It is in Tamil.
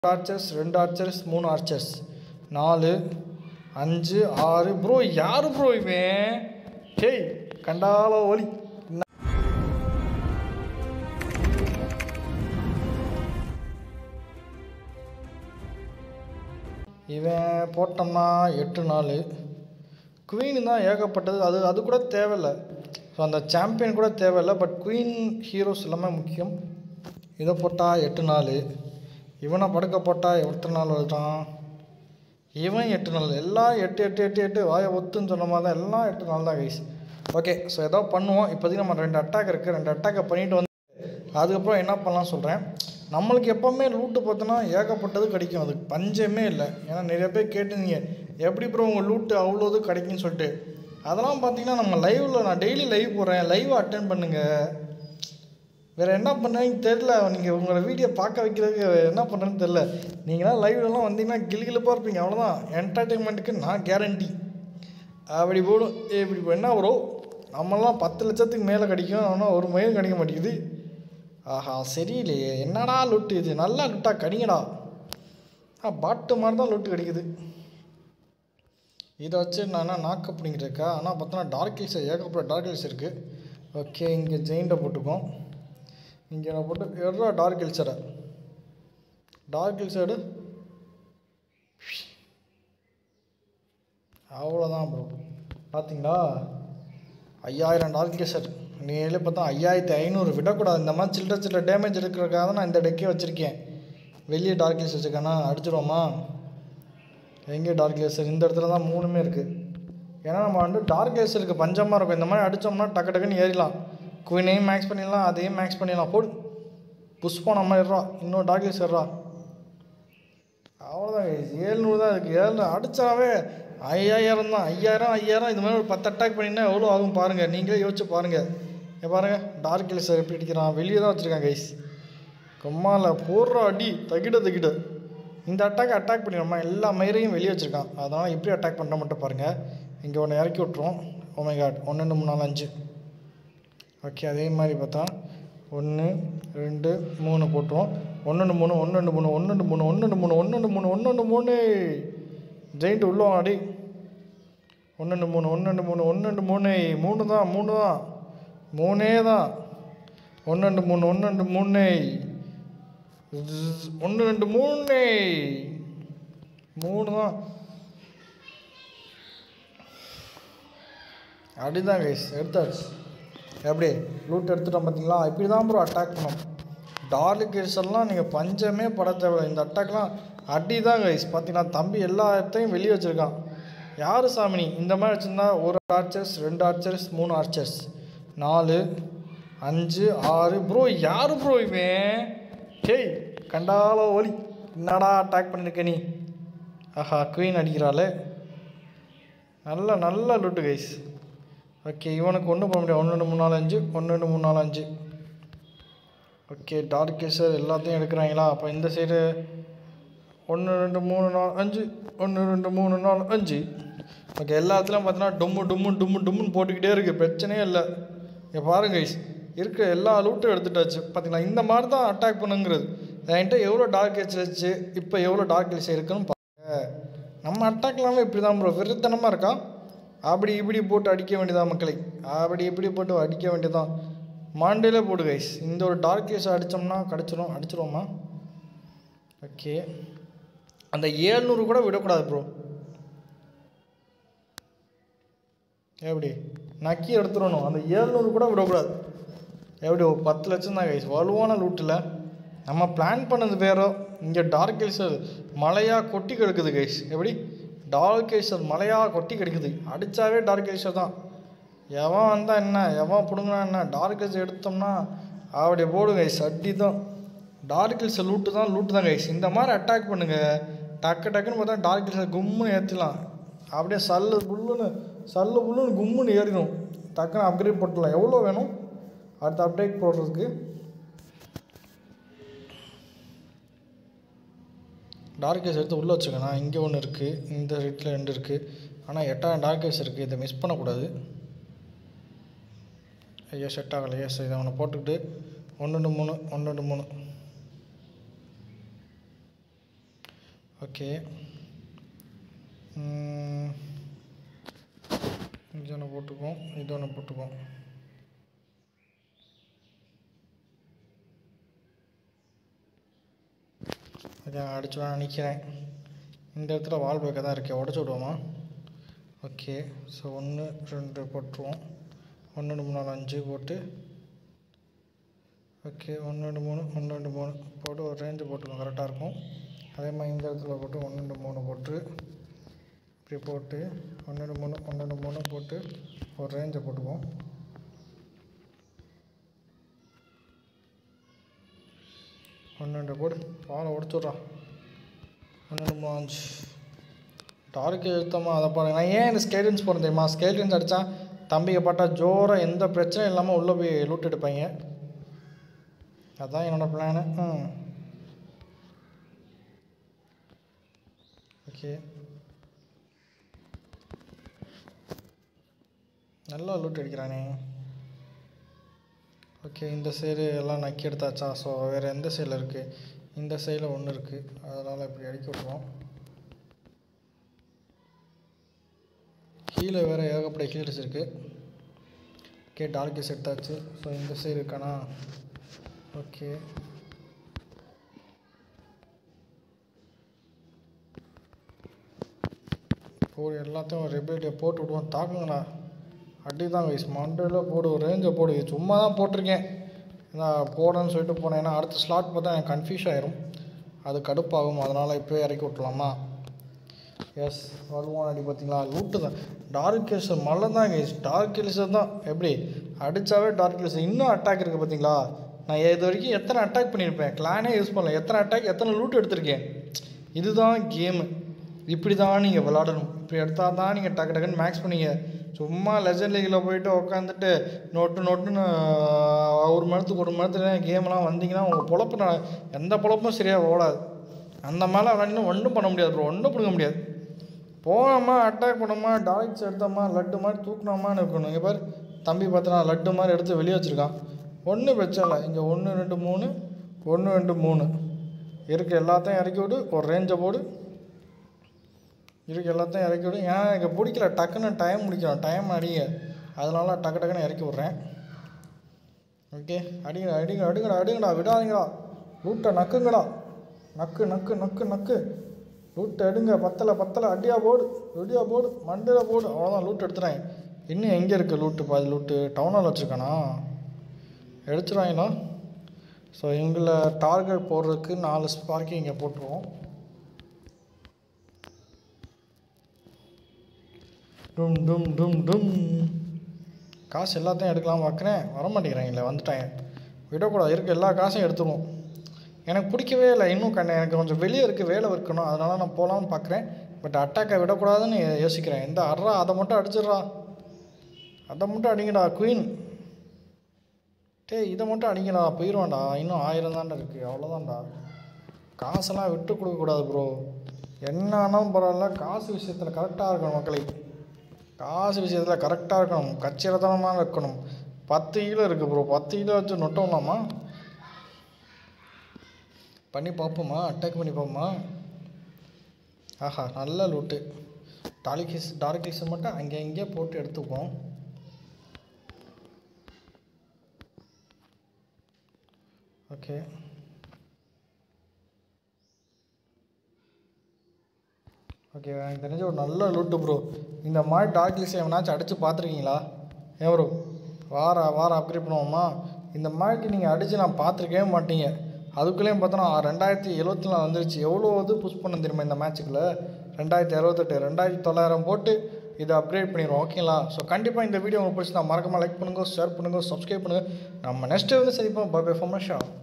ஆர்ச்சர்ஸ் ரெண்டு ஆர்ச்சர்ஸ் மூணு ஆர்ச்சர்ஸ் நாலு அஞ்சு ஆறு ப்ரோ யார் ப்ரோ இவன் டேய் கண்டால ஒலி இவன் போட்டோம்னா எட்டு நாள் குவீன் தான் ஏகப்பட்டது அது அது கூட தேவையில்ல ஸோ அந்த சாம்பியன் கூட தேவையில்ல பட் குவீன் ஹீரோஸ் எல்லாமே முக்கியம் இதை போட்டால் எட்டு நாள் இவனை படுக்க போட்டால் எத்தனை நாள் வருதான் இவன் எட்டு நாள் எல்லாம் எட்டு எட்டு எட்டு எட்டு வாயை ஒத்துன்னு சொன்ன மாதிரி தான் எல்லாம் எட்டு நாள் தான் கைஸ் ஓகே ஸோ ஏதோ பண்ணுவோம் இப்போதைக்கு நம்ம ரெண்டு அட்டாக் இருக்குது ரெண்டு அட்டாக்கை பண்ணிட்டு வந்து அதுக்கப்புறம் என்ன பண்ணலாம் சொல்கிறேன் நம்மளுக்கு எப்போவுமே லூட்டு பார்த்தோன்னா ஏகப்பட்டது கிடைக்கும் அதுக்கு பஞ்சமே இல்லை ஏன்னா நிறைய பேர் கேட்டிருந்தீங்க எப்படி ப்ரோ உங்கள் லூட்டு அவ்வளோது கிடைக்குன்னு சொல்லிட்டு அதெல்லாம் பார்த்தீங்கன்னா நம்ம லைவில் நான் டெய்லி லைவ் போடுறேன் லைவ் அட்டன் பண்ணுங்கள் வேறு என்ன பண்ணுறீங்கன்னு தெரில நீங்கள் உங்களை வீடியோ பார்க்க வைக்கிறதுக்கு என்ன பண்ணுறேன்னு தெரில நீங்களாம் லைவ்லலாம் வந்தீங்கன்னா கிலுகிலுப்பாக இருப்பீங்க அவ்வளோதான் என்டர்டெயின்மெண்ட்டுக்கு நான் கேரண்டி அப்படி போடும் ஏய், இப்படி இப்போ என்ன வரும் நம்மலாம் பத்து லட்சத்துக்கு மேலே கிடைக்கும் ஆனால் ஒரு மயில் கிடைக்க மாட்டேங்குது ஆஹா சரியில்லையே என்னடா லொட்டு இது நல்லா லுட்டா கடிங்கடா ஆ பாட்டு மாதிரி தான் லொட்டு கிடைக்குது இதை வச்சு நான் என்ன நாக்கு அப்படிங்கிறக்கா ஆனால் பார்த்தோன்னா டார்க் ஹில்ஸ் ஏகப்பட்ட டார்க் ஹில்ஸ் இருக்குது ஓகே இங்கே ஜெயிண்டை போட்டுக்கோம் இங்கே நான் போட்டு எட்ரா டார்க் ஹில்ஸரை டார்க் ஹில்ஸ் எடு அவ்வளோதான் ப்ரோ பார்த்தீங்களா ஐயாயிரம் டார்க் ஹில்ஸர் நீங்களே பார்த்தா ஐயாயிரத்தி ஐநூறு விடக்கூடாது இந்த மாதிரி சில்லற சில்லற டேமேஜ் இருக்கிறதுக்காக தான் நான் இந்த டெக்கே வச்சுருக்கேன் வெளியே டார்க் ஹில்ஸ் வச்சுருக்கேன்னா அடிச்சிடுவோமா எங்கே டார்க் லேசர் இந்த இடத்துல தான் மூணுமே இருக்குது ஏன்னா நம்ம வந்து டார்க் லேசருக்கு பஞ்சமாக இருக்கும் இந்த மாதிரி அடித்தோம்னா டக்கு டக்குன்னு ஏறிடலாம் குயினையும் மேக்ஸ் பண்ணிடலாம் அதையும் மேக்ஸ் பண்ணிடலாம் போடு புஷ் போன மாதிரி இருறா இன்னும் டார்க் லேசர்ரா அவ்வளோதான் ஏழ்நூறு தான் இருக்குது ஏழ்நூறு அடித்தாவே ஐயாயிரம் தான் ஐயாயிரம் ஐயாயிரம் இது மாதிரி ஒரு பத்து அட்டாக் பண்ணினா எவ்வளோ ஆகும் பாருங்கள் நீங்களே யோசிச்சு பாருங்கள் இங்க பாருங்கள் டார்க் லேசர் எப்படி அடிக்கிறான் வெளியே தான் வச்சுருக்கான் கைஸ் கம்மால போடுற அடி தகிட தகிட இந்த அட்டாக் அட்டாக் பண்ணிடுமா எல்லா மயிரையும் வெளியே வச்சுருக்கான் அதனால் எப்படி அட்டாக் பண்ணுற மட்டும் பாருங்கள் இங்கே ஒன்று இறக்கி விட்ருவோம் ஓமை காட் ஒன்று ரெண்டு மூணு நாலு அஞ்சு ஓகே அதே மாதிரி பார்த்தா ஒன்று ரெண்டு மூணு போட்டுருவோம் ஒன்று ரெண்டு மூணு ஒன்று ரெண்டு மூணு ஒன்று ரெண்டு மூணு ஒன்று ரெண்டு மூணு ஒன்று ரெண்டு மூணு ஒன்று ரெண்டு மூணு ஜெயிண்ட் உள்ள அடி ஒன்று ரெண்டு மூணு ஒன்று ரெண்டு மூணு ஒன்று ரெண்டு மூணு மூணு தான் மூணு தான் மூணே தான் ஒன்று ரெண்டு மூணு ஒன்று ரெண்டு மூணு ஒன்று ரெண்டு மூணு மூணு தான் அப்படிதான் கைஸ் எடுத்தாச்சு எப்படி லூட் எடுத்துட்டோம் பார்த்தீங்களா இப்படி தான் ப்ரோ அட்டாக் பண்ணோம் டார்லிக் எல்லாம் நீங்கள் பஞ்சமே பட தேவையில்ல இந்த அட்டாக்லாம் அடி தான் கைஸ் பார்த்தீங்கன்னா தம்பி எல்லா இடத்தையும் வெளியே வச்சுருக்கான் யார் சாமினி இந்த மாதிரி வச்சுருந்தா ஒரு ஆர்ச்சர்ஸ் ரெண்டு ஆர்ச்சர்ஸ் மூணு ஆர்ச்சர்ஸ் நாலு அஞ்சு ஆறு ப்ரோ யார் ப்ரோ இவன் டேய் கண்டால ஒலி என்னடா அட்டாக் பண்ணிருக்க நீ ஆஹா குயின் அடிக்கிறாளே நல்ல நல்ல லுட்டு கைஸ் ஓகே இவனுக்கு ஒன்று போக முடியாது ஒன்று ரெண்டு மூணு நாலு அஞ்சு ஒன்று ரெண்டு மூணு நாலு அஞ்சு ஓகே டார்க் கேசர் எல்லாத்தையும் எடுக்கிறாங்களா அப்போ இந்த சைடு ஒன்று ரெண்டு மூணு நாலு அஞ்சு ஒன்று ரெண்டு மூணு நாலு அஞ்சு ஓகே எல்லா இடத்துலையும் பார்த்தீங்கன்னா டும்மு டும்மு டும்மு டும்முன்னு போட்டுக்கிட்டே இருக்குது பிரச்சனையே இல்லை இங்கே பாருங்க guys இருக்கிற எல்லா லூட்டும் எடுத்துட்டாச்சு பார்த்தீங்களா இந்த மாதிரி தான் அட்டாக் பண்ணுங்கிறது என்கிட்ட எவ்வளோ டார்க் ஹெச் வச்சு இப்போ எவ்வளோ டார்க் ஹெச் இருக்குன்னு பாருங்க நம்ம அட்டாக் இல்லாமல் இப்படி தான் ப்ரோ வெறித்தனமாக இருக்கான் அப்படி இப்படி போட்டு அடிக்க வேண்டியதான் மக்களை அப்படி இப்படி போட்டு அடிக்க வேண்டியதான் மாண்டேலே போடு கைஸ் இந்த ஒரு டார்க் கேஸ் அடித்தோம்னா கிடச்சிரும் அடிச்சிருவோமா ஓகே அந்த ஏழ்நூறு கூட விடக்கூடாது ப்ரோ எப்படி நக்கி எடுத்துடணும் அந்த ஏழ்நூறு கூட விடக்கூடாது எப்படி ஒரு பத்து லட்சம் தான் கைஸ் வலுவான லூட்டில் நம்ம பிளான் பண்ணது வேறோ இங்கே டார்க் ஹில்ஸர் மலையாக கொட்டி கிடக்குது கைஸ் எப்படி டார்க் ஹில்ஸர் மலையாக கொட்டி கிடக்குது அடித்தாவே டார்க் ஹில்ஸர் தான் எவன் வந்தால் என்ன எவன் பிடுங்கினா என்ன டார்க் ஹில்ஸ் எடுத்தோம்னா அப்படி போடு கைஸ் அடி தான் டார்க் ஹில்ஸை லூட்டு தான் லூட்டு தான் கைஸ் இந்த மாதிரி அட்டாக் பண்ணுங்கள் டக்கு டக்குன்னு பார்த்தா டார்க் ஹில்ஸை கும்முன்னு ஏற்றிடலாம் அப்படியே சல்லு புல்லுன்னு சல்லு புல்லுன்னு கும்முன்னு ஏறிடும் டக்குன்னு அப்கிரேட் போட்டுடலாம் எவ்வளோ வேணும் அடுத்த அப்டேட் போடுறதுக்கு டார்க் கேஸ் எடுத்து உள்ளே வச்சுக்கணும் இங்கே ஒன்று இருக்குது இந்த சைட்டில் ரெண்டு இருக்குது ஆனால் எட்டாயிரம் டார்க் கேஸ் இருக்குது இதை மிஸ் பண்ணக்கூடாது ஐயோ செட் ஆகலை எஸ் இதை அவனை போட்டுக்கிட்டு ஒன்று ரெண்டு மூணு ஒன்று ரெண்டு மூணு ஓகே ம், இது ஒன்று போட்டுக்குவோம் இது ஒன்று போட்டுக்குவோம் ஓகே அடிச்சு வேணா நிற்கிறேன் இந்த இடத்துல வால் பேக்கை தான் இருக்கே உடச்சி விடுவோமா ஓகே ஸோ ஒன்று ரெண்டு போட்டுருவோம் ஒன்று ரெண்டு மூணு நாலு அஞ்சு போட்டு ஓகே ஒன்று ரெண்டு மூணு ஒன்று ரெண்டு மூணு போட்டு ஒரு ரேஞ்சு போட்டுக்கோங்க கரெக்டாக இருக்கும் அதே மாதிரி இந்த இடத்துல போட்டு ஒன்று ரெண்டு மூணு போட்டு இப்படி போட்டு ஒன்று ரெண்டு மூணு ஒன்று ரெண்டு மூணு போட்டு ஒரு ரேஞ்சை போட்டுக்குவோம் ஒன்று ரெண்டு போடு பாலை உடச்சுட்றா ஒன்று ரெண்டு மூணு அஞ்சு டார்க் எழுத்தமா அதை பாருங்க நான் ஏன் இந்த ஸ்கேலின்ஸ் போகிறேன் தெரியுமா ஸ்கேலின்ஸ் அடித்தா தம்பிக்கு பட்டா ஜோராக எந்த பிரச்சனையும் இல்லாமல் உள்ளே போய் லூட் எடுப்பாங்க அதான் என்னோட பிளானு ம் ஓகே நல்லா லூட் அடிக்கிறானே ஓகே இந்த சைடு எல்லாம் நக்கி எடுத்தாச்சா ஸோ வேறு எந்த சைடில் இருக்குது இந்த சைடில் ஒன்று இருக்குது அதனால் இப்படி அடிக்க விட்ருவோம் கீழே வேறு ஏகப்பட்ட ஹீல்ஸ் இருக்குது ஓகே டார்கெஸ் எடுத்தாச்சு ஸோ இந்த சைடு இருக்கானா ஓகே போடு எல்லாத்தையும் ரெபிலிட்டியை போட்டு விடுவோம் தாக்குங்கண்ணா அடி தான் கைஸ் மண்டையில் போடு ஒரு ரேஞ்சை போடு இது சும்மா தான் போட்டிருக்கேன் நான் போடணும்னு சொல்லிட்டு போனேன் ஏன்னா அடுத்த ஸ்லாட் பார்த்தா எனக்கு கன்ஃபியூஸ் ஆயிரும் அது கடுப்பாகும் அதனால் இப்போயே இறக்கி விட்றலாமா எஸ் வருவான் அடி பார்த்தீங்களா லூட்டு தான் டார்க் கில்ஸர் மழை தான் கைஸ் டார்க் கில்ஸர் தான் எப்படி அடித்தாவே டார்க் கில்ஸர் இன்னும் அட்டாக் இருக்குது பார்த்தீங்களா நான் இது வரைக்கும் எத்தனை அட்டாக் பண்ணியிருப்பேன் கிளானே யூஸ் பண்ணல எத்தனை அட்டாக் எத்தனை லூட் எடுத்திருக்கேன் இதுதான் கேமு இப்படி தான் நீங்கள் விளாடணும் இப்படி எடுத்தால் தான் நீங்கள் டக்கு டக்குன்னு மேக்ஸ் பண்ணீங்க சும்மா லெஜண்ட் லீகில் போயிட்டு உட்காந்துட்டு நோட்டு நோட்டுன்னு ஒரு மணி நேரத்துக்கு ஒரு மணி நேரத்துல கேம்லாம் வந்தீங்கன்னா உங்கள் பொழப்பு நான் எந்த பொழப்பும் சரியாக ஓடாது அந்த மேலே விளாண்டு ஒன்றும் பண்ண முடியாது ப்ரோ ஒன்றும் பிடுங்க முடியாது போனோமா அட்டாக் பண்ணோமா டாய்ஸ் எடுத்தோமா லட்டு மாதிரி தூக்கினோமான்னு இருக்கணும் இங்கே பாரு தம்பி பார்த்தனா லட்டு மாதிரி எடுத்து வெளியே வச்சுருக்கான் ஒன்றும் பிரச்சனை இல்லை இங்கே ஒன்று ரெண்டு மூணு ஒன்று ரெண்டு மூணு இருக்க எல்லாத்தையும் இறக்கி விடு ஒரு ரேஞ்சை போடு இருக்க எல்லாத்தையும் இறக்கி விடு ஏன்னா எனக்கு பிடிக்கல டக்குன்னு டைம் முடிக்கணும் டைம் அடிங்க அதனால டக்கு டக்குன்னு இறக்கி விட்றேன் ஓகே அடிங்கடா அடிங்க அடிங்கடா அடிங்கடா விடாதீங்கடா லூட்டை நக்குங்கடா நக்கு நக்கு நக்கு நக்கு லூட்டை எடுங்க பத்தலை பத்தலை அடியா போடு ரெடியா போடு மண்டையில் போடு அவ்வளோதான் லூட் எடுத்துறேன் இன்னும் எங்கே இருக்குது லூட்டு பாதி லூட்டு டவுனால் வச்சுருக்கானா எடுத்துருவாங்களா ஸோ இவங்கள டார்கெட் போடுறதுக்கு நாலு ஸ்பார்க்கி இங்கே போட்டுருவோம் டும் டும் டும் டும் காசு எல்லாத்தையும் எடுக்கலாம் பார்க்குறேன் வர மாட்டேங்கிறாங்களே வந்துட்டாங்க விடக்கூடாது இருக்க எல்லா காசையும் எடுத்துருவோம் எனக்கு பிடிக்கவே இல்லை இன்னும் கண்ணு எனக்கு கொஞ்சம் வெளியே இருக்குது வேலை இருக்கணும் அதனால நான் போகலான்னு பார்க்குறேன் பட் அட்டாக்கை விடக்கூடாதுன்னு யோசிக்கிறேன் இந்த அட்ரா அதை மட்டும் அடிச்சிடுறா அதை மட்டும் அடிங்கடா குயின் டேய் இதை மட்டும் அடிங்கடா போயிடுவான்டா இன்னும் ஆயிரம் தான்டா இருக்குது அவ்வளோதான்டா காசெல்லாம் விட்டு கொடுக்கக்கூடாது ப்ரோ என்னானாலும் பரவாயில்ல காசு விஷயத்தில் கரெக்டாக இருக்கணும் மக்களை காசு விஷயத்தில் கரெக்டாக இருக்கணும் கச்சிரத்தனமாக இருக்கணும் பத்து கிலோ இருக்குது ப்ரோ பத்து கிலோ வச்சு நொட்டோம்லாமா பண்ணி பார்ப்போமா அட்டாக் பண்ணி பார்ப்போமா ஆஹா நல்ல லூட்டு டாலிகிஸ் டார்கிஸ் மட்டும் அங்கே இங்கே போட்டு எடுத்துப்போம் ஓகே ஓகே எனக்கு தெரிஞ்ச ஒரு நல்ல லூட்டு ப்ரோ இந்த மாதிரி டார்க்லிஸ் எவனாச்சும் அடித்து பார்த்துருக்கீங்களா ஏன் ப்ரோ வார வாரம் அப்கிரேட் பண்ணுவோமா இந்த மாதிரிக்கு நீங்கள் அடித்து நான் பார்த்துருக்கவே மாட்டீங்க அதுக்குள்ளேயும் பார்த்தோன்னா ரெண்டாயிரத்தி எழுபத்தி நாலு வந்துருச்சு எவ்வளோ இது புஷ் பண்ண தெரியுமா இந்த மேட்ச்சுக்குள்ள ரெண்டாயிரத்தி அறுபத்தெட்டு ரெண்டாயிரத்தி தொள்ளாயிரம் போட்டு இதை அப்கிரேட் பண்ணிடுவோம் ஓகேங்களா ஸோ கண்டிப்பாக இந்த வீடியோ உங்களுக்கு பிடிச்சி நான் மறக்காமல் லைக் பண்ணுங்கள் ஷேர் பண்ணுங்கள் சப்ஸ்கிரைப் பண்ணுங்கள் நம்ம நெக்ஸ்ட்டு வந்து சரிப்போம் பை பை ஃபார்மேஷன்